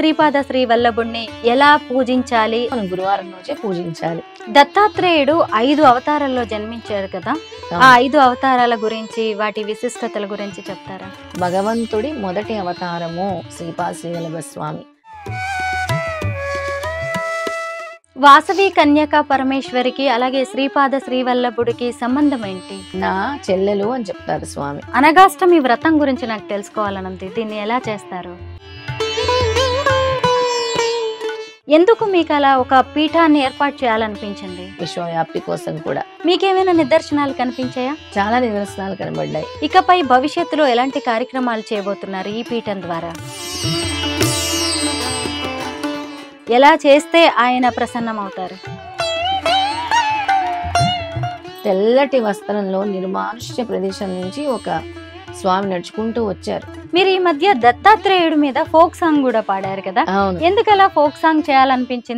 శ్రీపాద శ్రీ వల్లభుణ్ణి ఎలా పూజించాలి మనం గురువారం రోజే పూజించాలి దత్తాత్రేయుడు ఐదు అవతారాల్లో జన్మించారు కదా ఆ ఐదు అవతారాల గురించి వాటి విశిష్టతల గురించి చెప్తారా భగవంతుడి మొదటి అవతారము శ్రీపాద శ్రీవల్లభ స్వామి వాసవి కన్యక పరమేశ్వరికి అలాగే శ్రీపాద శ్రీవల్లభుడికి సంబంధం ఏంటి నా చెల్లెలు అని చెప్తారు స్వామి అనగాష్టమి వ్రతం గురించి నాకు తెలుసుకోవాలనుంది దీన్ని ఎలా చేస్తారు ఎందుకు మీకు అలా ఒక పీఠాన్ని ఏర్పాటు చేయాలనిపించింది విశ్వవ్యాప్తి కోసం కూడా మీకేమైనా నిదర్శనాలు కనిపించాయా చాలా నిదర్శనాలు కనబడ్డాయి ఇకపై భవిష్యత్తులో ఎలాంటి కార్యక్రమాలు చేయబోతున్నారు ఈ పీఠం ద్వారా ఎలా చేస్తే ఆయన ప్రసన్నమవుతారు తెల్లటి వస్త్రంలో నిర్మానుష్య ప్రదేశం నుంచి ఒక స్వామి నడుచుకుంటూ వచ్చారు మీరు ఈ మధ్య దత్తాత్రేయుడి మీద ఫోక్ సాంగ్ కూడా పాడారు కదా అవును ఎందుకు అలా ఫోక్ సాంగ్ చేయాలనిపించింది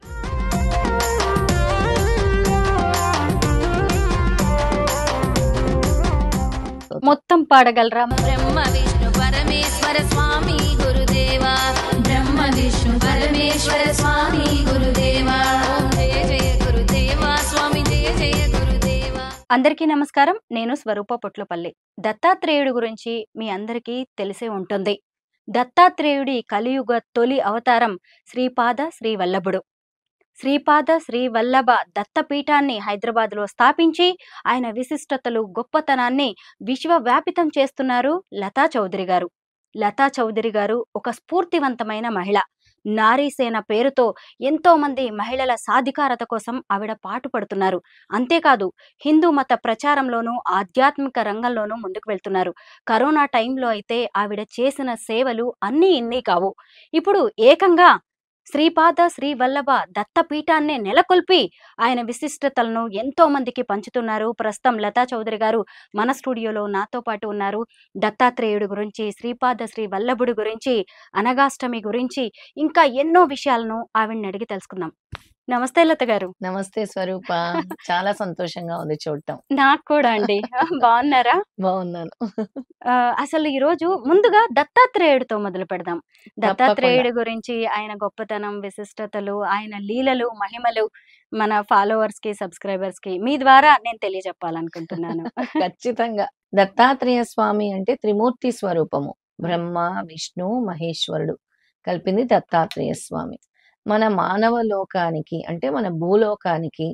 మొత్తం పాడగలరా బ్రహ్మ విష్ణు పరమేశ్వర స్వామి గురుదేవా బ్రహ్మ విష్ణు పరమేశ్వర స్వామి గురుదేవా ఓం జయ జయ గురుదేవా స్వామి జయ జయ గురుదేవా అందరికీ నమస్కారం నేను స్వరూప పొట్లపల్లి దత్తాత్రేయుడి గురించి మీ అందరికీ తెలిసే ఉంటుంది దత్తాత్రేయుడి కలియుగ తొలి అవతారం శ్రీపాద శ్రీ వల్లభుడు శ్రీపాద శ్రీ వల్లభ దత్తపీఠాన్ని హైదరాబాద్లో స్థాపించి ఆయన విశిష్టతలు గొప్పతనాన్ని విశ్వవ్యాపితం చేస్తున్నారు లతా చౌదరి గారు లతా చౌదరి గారు ఒక స్ఫూర్తివంతమైన మహిళ నారీసేన పేరుతో ఎంతో మంది మహిళల సాధికారత కోసం ఆవిడ పాటుపడుతున్నారు అంతేకాదు హిందూ మత ప్రచారంలోనూ ఆధ్యాత్మిక రంగంలోనూ ముందుకు వెళ్తున్నారు కరోనా టైంలో అయితే ఆవిడ చేసిన సేవలు అన్నీ ఇన్ని కావు ఇప్పుడు ఏకంగా శ్రీపాద శ్రీ వల్లభ దత్తపీఠాన్నే నెలకొల్పి ఆయన విశిష్టతలను ఎంతో మందికి పంచుతున్నారు ప్రస్తుతం లతా చౌదరి గారు మన స్టూడియోలో నాతో పాటు ఉన్నారు దత్తాత్రేయుడు గురించి శ్రీపాద శ్రీ వల్లభుడి గురించి అనగాష్టమి గురించి ఇంకా ఎన్నో విషయాలను ఆవిడని అడిగి తెలుసుకుందాం నమస్తే లత గారు నమస్తే స్వరూప చాలా సంతోషంగా ఉంది చూడటం నాకు కూడా అండి బాగున్నారా బాగున్నాను ఆ, అసలు ఈ రోజు ముందుగా దత్తాత్రేయుడితో మొదలు పెడదాం దత్తాత్రేయుడి గురించి ఆయన గొప్పతనం విశిష్టతలు ఆయన లీలలు మహిమలు మన ఫాలోవర్స్ కి సబ్స్క్రైబర్స్ కి మీ ద్వారా నేను తెలియజెప్పాలనుకుంటున్నాను ఖచ్చితంగా దత్తాత్రేయ స్వామి అంటే త్రిమూర్తి స్వరూపము బ్రహ్మ విష్ణు మహేశ్వరుడు కలిపింది దత్తాత్రేయ స్వామి మన మానవ లోకానికి అంటే మన భూలోకానికి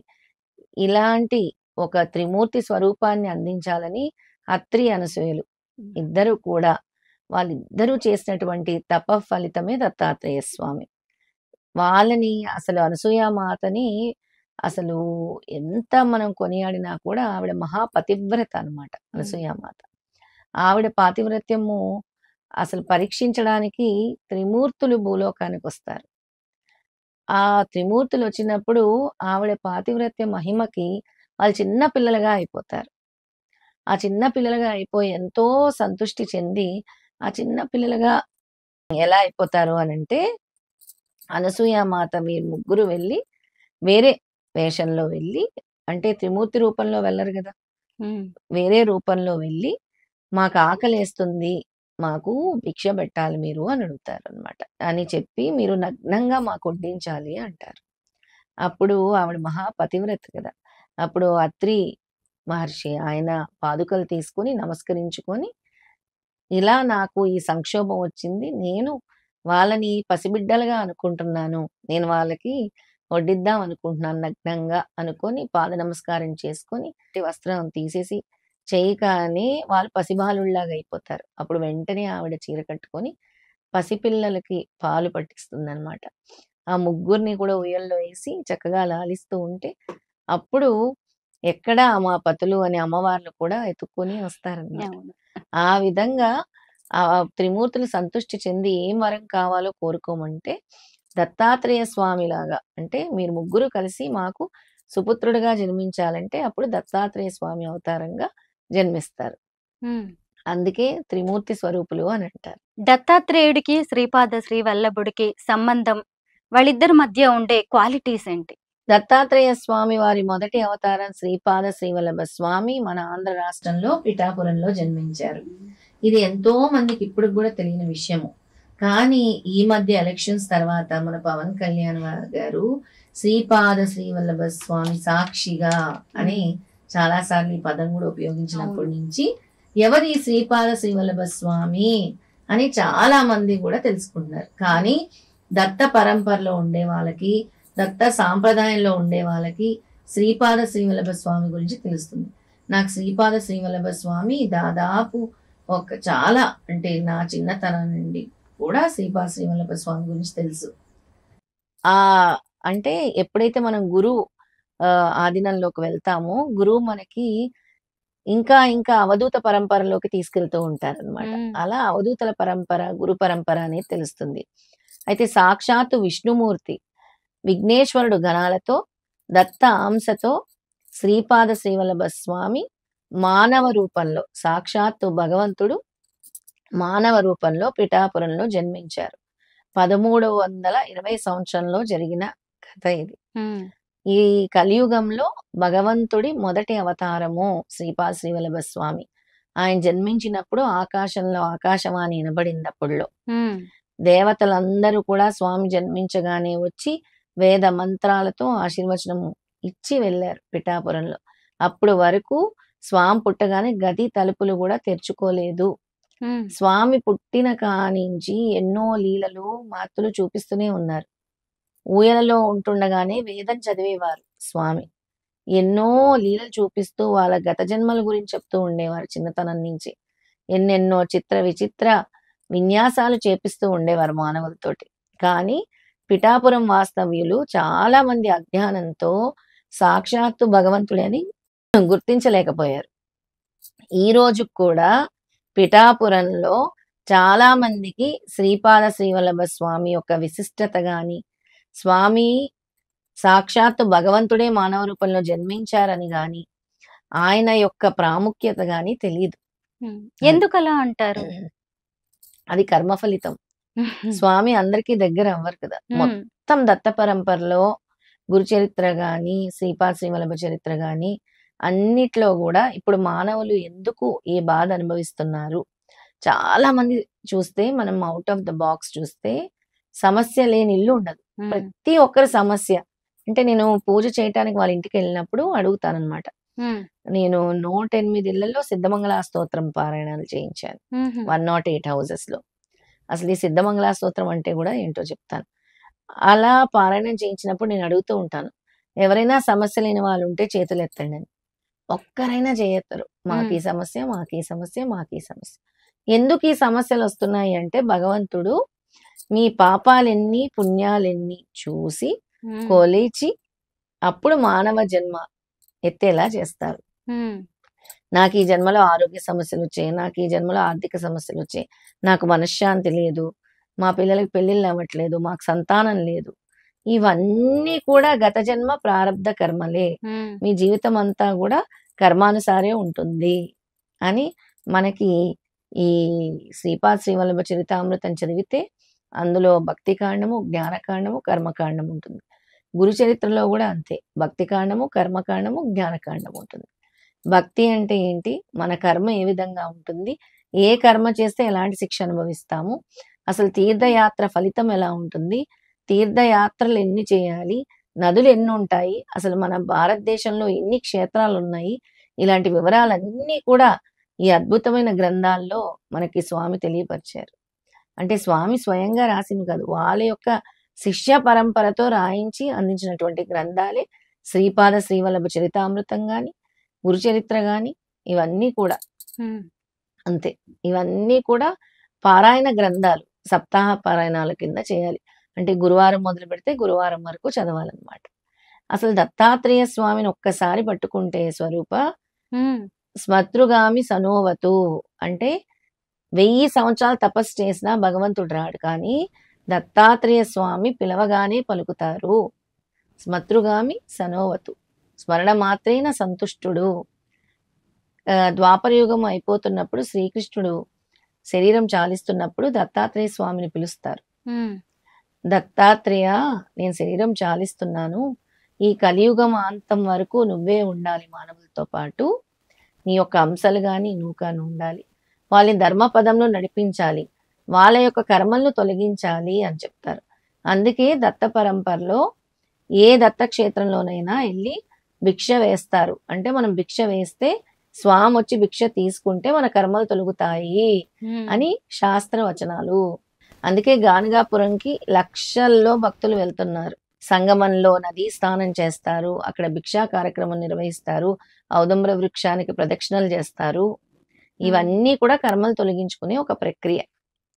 ఇలాంటి ఒక త్రిమూర్తి స్వరూపాన్ని అందించాలని అత్రి అనసూయలు ఇద్దరు కూడా వాళ్ళిద్దరూ చేసినటువంటి తప ఫలితమే దత్తాత్రేయ స్వామి వాళ్ళని అసలు అనసూయ మాతని అసలు ఎంత మనం కొనియాడినా కూడా ఆవిడ మహాపతివ్రత అన్నమాట అనసూయామాత ఆవిడ పాతివ్రత్యము అసలు పరీక్షించడానికి త్రిమూర్తులు భూలోకానికి వస్తారు ఆ త్రిమూర్తులు వచ్చినప్పుడు ఆవిడ పాతివ్రత్య మహిమకి వాళ్ళు చిన్న పిల్లలుగా అయిపోతారు ఆ చిన్న పిల్లలుగా అయిపోయి ఎంతో సంతృష్టి చెంది ఆ చిన్న పిల్లలుగా ఎలా అయిపోతారు అని అంటే అనసూయామాత వీరు ముగ్గురు వెళ్ళి వేరే వేషంలో వెళ్ళి అంటే త్రిమూర్తి రూపంలో వెళ్ళరు కదా ఉమ్, వేరే రూపంలో వెళ్ళి మాకు ఆకలేస్తుంది మాకు భిక్ష పెట్టాలి మీరు అని అడుగుతారు అనమాట అని చెప్పి మీరు నగ్నంగా మాకు వడ్డించాలి అంటారు అప్పుడు ఆవిడ మహాపతివ్రత కదా అప్పుడు అత్రి మహర్షి ఆయన పాదుకలు తీసుకొని నమస్కరించుకొని ఇలా నాకు ఈ సంక్షోభం వచ్చింది నేను వాళ్ళని పసిబిడ్డలుగా అనుకుంటున్నాను నేను వాళ్ళకి వడ్డిద్దాం అనుకుంటున్నాను నగ్నంగా అనుకొని పాద నమస్కారం చేసుకొని వస్త్రం తీసేసి చేయగానే వాళ్ళు పసిబాలుల్లాగా అయిపోతారు అప్పుడు వెంటనే ఆవిడ చీర కట్టుకొని పసిపిల్లలకి పాలు పట్టిస్తుంది అనమాట ఆ ముగ్గురిని కూడా ఉయ్యల్లో వేసి చక్కగా లాలిస్తూ ఉంటే అప్పుడు ఎక్కడ మా పతులు అనే అమ్మవార్లు కూడా ఎత్తుక్కొని వస్తారన్నమాట అవును. ఆ విధంగా ఆ త్రిమూర్తులు సంతృష్టి చెంది ఏం వరం కావాలో కోరుకోమంటే దత్తాత్రేయ స్వామి లాగా అంటే మీరు ముగ్గురు కలిసి మాకు సుపుత్రుడిగా జన్మించాలంటే అప్పుడు దత్తాత్రేయ స్వామి అవతారంగా జన్మిస్తారు ఉమ్. అందుకే త్రిమూర్తి స్వరూపులు అని అంటారు దత్తాత్రేయుడికి శ్రీపాద శ్రీ వల్లభుడికి సంబంధం వాళ్ళిద్దరి మధ్య ఉండే క్వాలిటీస్ ఏంటి దత్తాత్రేయ స్వామి వారి మొదటి అవతారం శ్రీపాద శ్రీవల్లభ స్వామి మన ఆంధ్ర రాష్ట్రంలో పిఠాపురంలో జన్మించారు ఇది ఎంతో మందికి ఇప్పుడు కూడా తెలియని విషయము కానీ ఈ మధ్య ఎలక్షన్స్ తర్వాత మన పవన్ కళ్యాణ్ వా- గారు శ్రీపాద శ్రీవల్లభ స్వామి సాక్షిగా అని చాలా సార్లు ఈ పదం కూడా ఉపయోగించినప్పటి నుంచి ఎవరి శ్రీపాద శ్రీవల్లభ స్వామి అని చాలా మంది కూడా తెలుసుకుంటున్నారు కానీ దత్త పరంపరలో ఉండే వాళ్ళకి దత్త సాంప్రదాయంలో ఉండే వాళ్ళకి శ్రీపాద శ్రీవల్లభ స్వామి గురించి తెలుస్తుంది నాకు శ్రీపాద శ్రీవల్లభ స్వామి దాదాపు ఒక చాలా అంటే నా చిన్నతనం నుండి కూడా శ్రీపాద శ్రీవల్లభ స్వామి గురించి తెలుసు ఆ అంటే ఎప్పుడైతే మనం గురువు ఆ, ఆధీనంలోకి వెళ్తామో గురువు మనకి ఇంకా ఇంకా అవధూత పరంపరలోకి తీసుకెళ్తూ ఉంటారన్నమాట మ్మ్. అలా అవధూతల పరంపర గురు పరంపర అనేది తెలుస్తుంది అయితే సాక్షాత్తు విష్ణుమూర్తి విఘ్నేశ్వరుడు గణాలతో దత్త అంశతో శ్రీపాద శ్రీవల్లభ స్వామి మానవ రూపంలో సాక్షాత్తు భగవంతుడు మానవ రూపంలో పిఠాపురంలో జన్మించారు పదమూడు వందల ఇరవై సంవత్సరంలో జరిగిన కథ ఇది ఉమ్, ఈ కలియుగంలో భగవంతుడి మొదటి అవతారము శ్రీపాద శ్రీవల్లభ స్వామి ఆయన జన్మించినప్పుడు ఆకాశంలో ఆకాశవాణి వినబడినప్పుడులో ఉమ్, దేవతలందరూ కూడా స్వామి జన్మించగానే వచ్చి వేద మంత్రాలతో ఆశీర్వచనం ఇచ్చి వెళ్ళారు పిఠాపురంలో అప్పుడు వరకు స్వామి పుట్టగానే గది తలుపులు కూడా తెరుచుకోలేదు ఉమ్, స్వామి పుట్టిన కానించి ఎన్నో లీలలు మార్తులు చూపిస్తూనే ఉన్నారు ఊయలలో ఉంటుండగానే వేదం చదివేవారు స్వామి ఎన్నో లీలలు చూపిస్తూ వాళ్ళ గత జన్మల గురించి చెప్తూ ఉండేవారు చిన్నతనం నుంచి ఎన్నెన్నో చిత్ర విచిత్ర విన్యాసాలు చేపిస్తూ ఉండేవారు మానవులతోటి కానీ పిఠాపురం వాస్తవ్యులు చాలా మంది అజ్ఞానంతో సాక్షాత్తు భగవంతుడని గుర్తించలేకపోయారు ఈ రోజు కూడా పిఠాపురంలో చాలా మందికి శ్రీపాద శ్రీవల్లభ స్వామి యొక్క విశిష్టత గాని స్వామి సాక్షాత్తు భగవంతుడే మానవ రూపంలో జన్మించారని గాని ఆయన యొక్క ప్రాముఖ్యత గాని తెలియదు ఉమ్. ఎందుకు అలా అంటారు అది కర్మ ఫలితం స్వామి అందరికీ దగ్గర అవ్వరు కదా ఉమ్, మొత్తం దత్త పరంపరలో గురు చరిత్ర గాని శ్రీపాద శ్రీవల్లభ చరిత్ర గాని అన్నిట్లో కూడా ఇప్పుడు మానవులు ఎందుకు ఈ బాధ అనుభవిస్తున్నారు చాలా మంది చూస్తే మనం అవుట్ ఆఫ్ ద బాక్స్ చూస్తే సమస్య లేని ఇల్లు ఉండదు ఉమ్, ప్రతి ఒక్కరి సమస్య అంటే నేను పూజ చేయటానికి వాళ్ళ ఇంటికి వెళ్ళినప్పుడు అడుగుతానన్నమాట ఉమ్, నేను నూట ఎనిమిది ఇళ్లలో సిద్ధమంగళ స్తోత్రం పారాయణాలు చేయించాను um, one not eight houses లో అసలు ఈ సిద్ధమంగళ స్తోత్రం అంటే కూడా ఏంటో చెప్తాను అలా పారాయణం చేయించినప్పుడు నేను అడుగుతూ ఉంటాను ఎవరైనా సమస్య లేని వాళ్ళు ఉంటే చేతులు ఎత్తండి అని ఒక్కరైనా చేయెత్తరు మాకు ఈ సమస్య మాకు ఈ సమస్య మాకు ఈ సమస్య ఎందుకు ఈ సమస్యలు వస్తున్నాయి అంటే భగవంతుడు మీ పాపాలెన్ని పుణ్యాలెన్ని చూసి ఉమ్, కొలిచి అప్పుడు మానవ జన్మ ఎత్తేలా చేస్తారు ఉమ్, నాకు ఈ జన్మలో ఆరోగ్య సమస్యలు వచ్చాయి నాకు ఈ జన్మలో ఆర్థిక సమస్యలు వచ్చాయి నాకు మనశ్శాంతి లేదు మా పిల్లలకి పెళ్ళిళ్ళు అవ్వట్లేదు మాకు సంతానం లేదు ఇవన్నీ కూడా గత జన్మ ప్రారంధ కర్మలే ఉమ్, మీ జీవితం అంతా కూడా కర్మానుసారే ఉంటుంది అని మనకి ఈ శ్రీపాద్ శ్రీవల్లభ చరితామృతం చదివితే అందులో భక్తి కాండము జ్ఞానకాండము కర్మకాండం ఉంటుంది గురు చరిత్రలో కూడా అంతే భక్తి కాండము కర్మకాండము జ్ఞానకాండం ఉంటుంది భక్తి అంటే ఏంటి మన కర్మ ఏ విధంగా ఉంటుంది ఏ కర్మ చేస్తే ఎలాంటి శిక్ష అనుభవిస్తాము అసలు తీర్థయాత్ర ఫలితం ఎలా ఉంటుంది తీర్థయాత్రలు ఎన్ని చేయాలి నదులు ఎన్ని ఉంటాయి అసలు మన భారతదేశంలో ఎన్ని క్షేత్రాలు ఉన్నాయి ఇలాంటి వివరాలన్నీ కూడా ఈ అద్భుతమైన గ్రంథాల్లో మనకి స్వామి తెలియపరిచారు అంటే స్వామి స్వయంగా రాసింది కాదు వాళ్ళ యొక్క శిష్య పరంపరతో రాయించి అందించినటువంటి గ్రంథాలే శ్రీపాద శ్రీవల్లభ చరితామృతం గాని గురు చరిత్ర గాని ఇవన్నీ కూడా ఉమ్, అంతే ఇవన్నీ కూడా పారాయణ గ్రంథాలు సప్తాహ పారాయణాల కింద చేయాలి అంటే గురువారం మొదలు పెడితే గురువారం వరకు చదవాలన్నమాట అసలు దత్తాత్రేయ స్వామిని ఒక్కసారి పట్టుకుంటే స్వరూప ఉమ్, స్మతృగామి సనోవతు అంటే వెయ్యి సంవత్సరాలు తపస్సు చేసినా భగవంతుడు రాడు కానీ దత్తాత్రేయ స్వామి పిలవగానే పలుకుతారు స్మతృగామి సనోవతు స్మరణ మాత్రేన సంతుష్టుడు ఆ, ద్వాపరయుగం అయిపోతున్నప్పుడు శ్రీకృష్ణుడు శరీరం చాలిస్తున్నప్పుడు దత్తాత్రేయ స్వామిని పిలుస్తారు ఉమ్, దత్తాత్రేయ నేను శరీరం చాలిస్తున్నాను ఈ కలియుగం అంతం వరకు నువ్వే ఉండాలి మానవులతో పాటు నీ యొక్క అంశాలు కానీ నువ్వు కానీ ఉండాలి వాళ్ళని ధర్మపదంలో నడిపించాలి వాళ్ళ యొక్క కర్మలను తొలగించాలి అని చెప్తారు అందుకే దత్త పరంపరలో ఏ దత్త క్షేత్రంలోనైనా వెళ్ళి భిక్ష వేస్తారు అంటే మనం భిక్ష వేస్తే స్వామి వచ్చి భిక్ష తీసుకుంటే మన కర్మలు తొలుగుతాయి అని శాస్త్ర వచనాలు అందుకే గానగాపురంకి లక్షల్లో భక్తులు వెళ్తున్నారు సంగమంలో నదీ స్నానం చేస్తారు అక్కడ భిక్షా కార్యక్రమం నిర్వహిస్తారు ఔదంబర వృక్షానికి ప్రదక్షిణలు చేస్తారు ఇవన్నీ కూడా కర్మలు తొలగించుకునే ఒక ప్రక్రియ